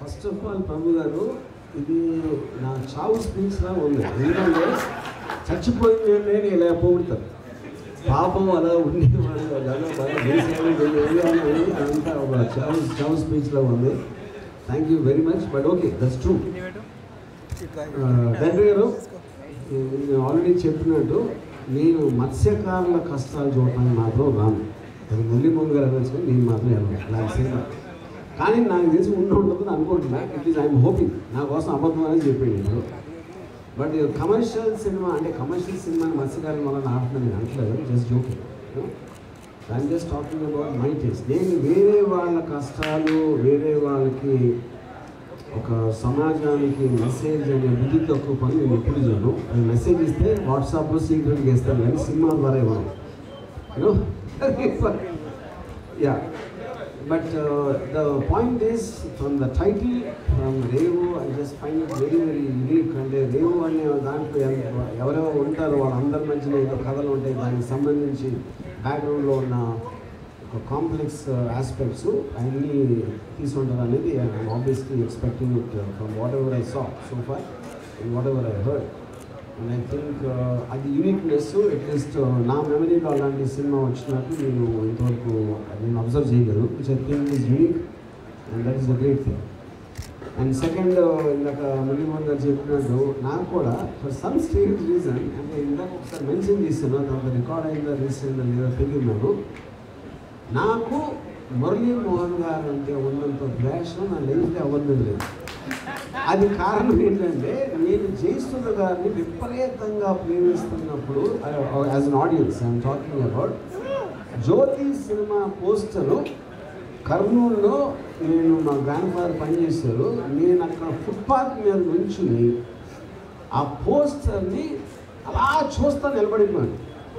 First of all ప్రభు గారు ఇది నా చావు స్పీచ్ లా ఉంది ఎందుకంటే చచ్చిపోయింది నేను ఇలా పోగొడతారు పాపం అలా ఉండేవాడు అలా బాగా చేసేవాడు, చేసేవాడు అని అదంతా ఒక చావు చావు స్పీచ్ లా ఉంది thank you very much but okay that's true తండ్రి గారు నేను ఆల్రెడీ చెప్పినట్టు నేను మత్స్యకారుల కష్టాలు చూడటానికి మాత్రం రాను అది మురళీమోహన్ గారు అనొచ్చు కానీ నేను మాత్రం వెళ్ళను అలా సినిమా కానీ నాకు తెలిసి ఉండి ఉండదు అనుకుంటున్నా ఇట్ ఈస్ ఐఎమ్ హోపింగ్ నా కోసం అబద్ధం అనేది చెప్పాడు ఇప్పుడు బట్ కమర్షియల్ సినిమా అంటే కమర్షియల్ సినిమాని మత్స్యకారుల వల్ల ఆడుతున్నాను నేను అంటలేదు just joking I'm just talking about my taste నేను వేరే వాళ్ళ కష్టాలు వేరే వాళ్ళకి ఒక సమాజానికి మెసేజ్ అనే బుద్ధి తక్కువ పని నేను ఎప్పుడు చేయను అది మెసేజ్ ఇస్తే వాట్సాప్లో సీక్రెట్గా ఇస్తాను కానీ సినిమా ద్వారా ఇవ్వను you know yeah but the point is from the title from Revu I just find it very very unique అంటే రేవు అనే దాంట్లో ఎవ- ఎవరెవరు ఉంటారో వాళ్ళందరి మధ్యన ఏదో కథలు ఉంటాయి దానికి సంబంధించి బ్యాక్గ్రౌండ్లో ఉన్న ఒక కాంప్లెక్స్ ఆస్పెక్ట్స్ అన్నీ తీసుకుంటారు అనేది I'm obviously expecting it from whatever I saw so far whatever I heard and I think అది యూనిక్నెస్ అట్లీస్ట్ నా మెమరీలో అలాంటి సినిమా వచ్చినట్టు నేను ఇంతవరకు నేను అబ్జర్వ్ చేయలేదు which I think is unique and that is the great thing and second ఇందాక మురళీమోహన్ గారు చెప్పినట్టు నాకు కూడా ఫర్ సమ్ స్టేజ్ రీజన్ అంటే ఇందాక ఒకసారి మెన్షన్ చేశాను తర్వాత రికార్డ్ అయిందా రీసెంట్ లేదా తెలియదు నాకు మురళీ మోహన్ గారు అంటే ఉన్నంత ద్వేషం నా లైఫ్లో అవ్వదు లేదు అది కారణం ఏంటంటే నేను జయసుధ గారిని విపరీతంగా ప్రేమిస్తున్నప్పుడు as an audience I'm talking about Jyothi cinema poster కర్నూలులో నేను మా గ్రాండ్ ఫాదర్ పనిచేశారు నేను అక్కడ ఫుట్పాత్ మీద నుంచుని ఆ పోస్టర్ని అలా చూస్తా నిలబడిపోయాను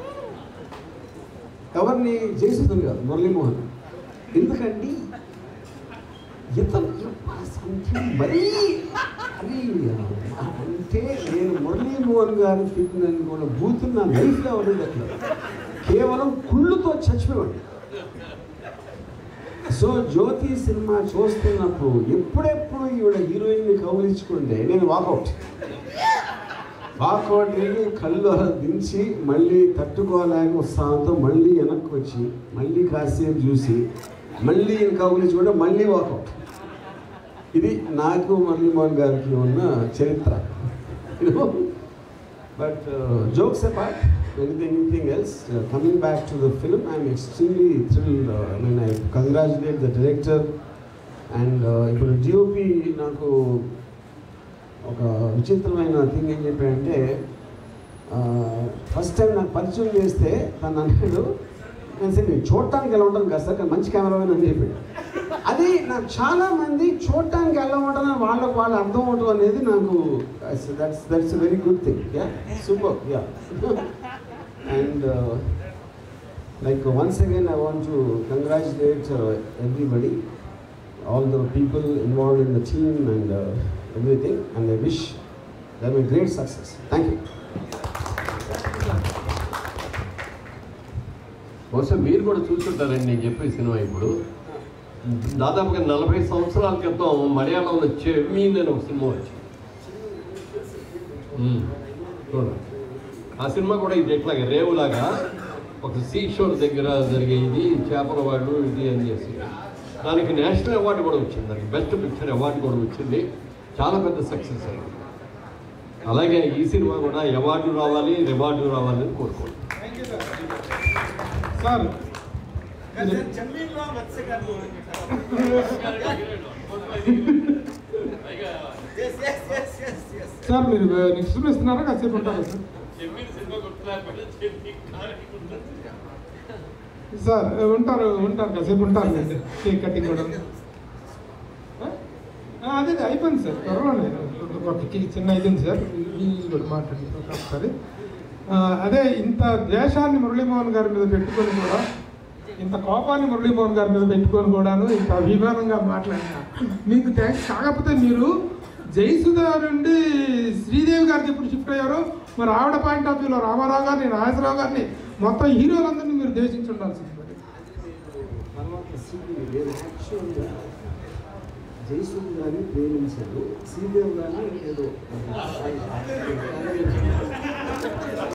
ఎవరిని జయసుధన్ గారు మురళీమోహన్ ఎందుకండి ఇతను అంటే మరీ అది అంటే నేను మురళీమోహన్ గారు తిట్టినని కూడా బూత్ నా లైఫ్లో ఉండేది అట్లా కేవలం కుళ్ళుతో చచ్చిపోయాడు సో జ్యోతి సినిమా చూస్తున్నప్పుడు ఎప్పుడెప్పుడు ఈవిడ హీరోయిన్ని కౌలించుకుంటే నేను వాకౌట్ వాకౌట్ వెళ్ళి కళ్ళు అలా దించి మళ్ళీ తట్టుకోలేక ఉత్సాహంతో మళ్ళీ వెనక్కి వచ్చి మళ్ళీ కాసేపు చూసి మళ్ళీ కౌలించుకుంటే మళ్ళీ వాకౌట్ ఇది నాకు మురళీమోహన్ గారికి ఉన్న చరిత్ర but jokes apart anything anything else coming back to the film I'm extremely thrill I mean I congratulate the director and ఇప్పుడు డిఓపి నాకు ఒక విచిత్రమైన థింగ్ ఏం చెప్పాడంటే ఫస్ట్ టైం నాకు పరిచయం చేస్తే తను అన్నాడు నేను సరే నేను చూడటానికి ఎలా ఉంటాను కదా సార్ కానీ మంచి కెమెరామెన్ అని చెప్పాడు అది నాకు చాలా మంది చూడటానికి ఎలా ఉంటాను వాళ్ళకు వాళ్ళు అర్థం అవటం అనేది నాకు that's that's very good thing yeah super yeah and like once again I want to congratulate everybody all the people involved in the team and uh, everything, and I wish them a great success. Thank you. బహుశా మీరు కూడా చూస్తుంటారండి నేను చెప్పే cinema ఇప్పుడు దాదాపుగా నలభై సంవత్సరాల క్రితం మలయాళంలో చెమ్మీన్ అని ఒక సినిమా వచ్చింది ఉమ్, చూడండి ఆ సినిమా కూడా ఇది ఎట్లాగే రేవులాగా ఒక సీ షోర్ దగ్గర జరిగే ఇది చేపల వాళ్ళు ఇది అని చేసి దానికి నేషనల్ అవార్డు కూడా వచ్చింది దానికి బెస్ట్ పిక్చర్ అవార్డు కూడా వచ్చింది చాలా పెద్ద సక్సెస్ అయింది అలాగే ఈ సినిమా కూడా అవార్డు రావాలి రివార్డు రావాలి అని కోరుకోండి సార్ జమీన్లో మత్స్యకారులు Yes, yes, yes, yes, yes. Sir మీరు నెక్స్ట్ ఇస్తున్నారా కాసేపు ఉంటారా సార్ సార్ ఉంటారు ఉంటారు కాసేపు ఉంటారు లేండి. కేక్ కటింగ్ కూడా ఆ, అదే అదే అయిపోయింది సార్ త్వరలోనే ఒక కేక్ చిన్న అయింది సార్ ఈ కూడా మాట్లాడి ఒకసారి ఆ, అదే ఇంత ద్వేషాన్ని మురళీమోహన్ గారి మీద పెట్టుకొని కూడా ఇంత కోపాన్ని మురళీమోహన్ గారి మీద పెట్టుకొని కూడాను ఇంత అభిమానంగా మాట్లాడినా మీకు థ్యాంక్స్ కాకపోతే మీరు జయసుధ నుండి శ్రీదేవి గారికి ఎప్పుడు షిఫ్ట్ అయ్యారో మరి ఆవిడ పాయింట్ ఆఫ్ వ్యూలో రామారావు గారిని నాగేశ్వరరావు గారిని మొత్తం హీరోలందరినీ మీరు ద్వేషించి ఉండాల్సింది మరి తర్వాత సీడీ నేను యాక్చువల్గా జైసూర్ గారిని ప్రేమించాను శ్రీదేవ్ గారిని ఏదో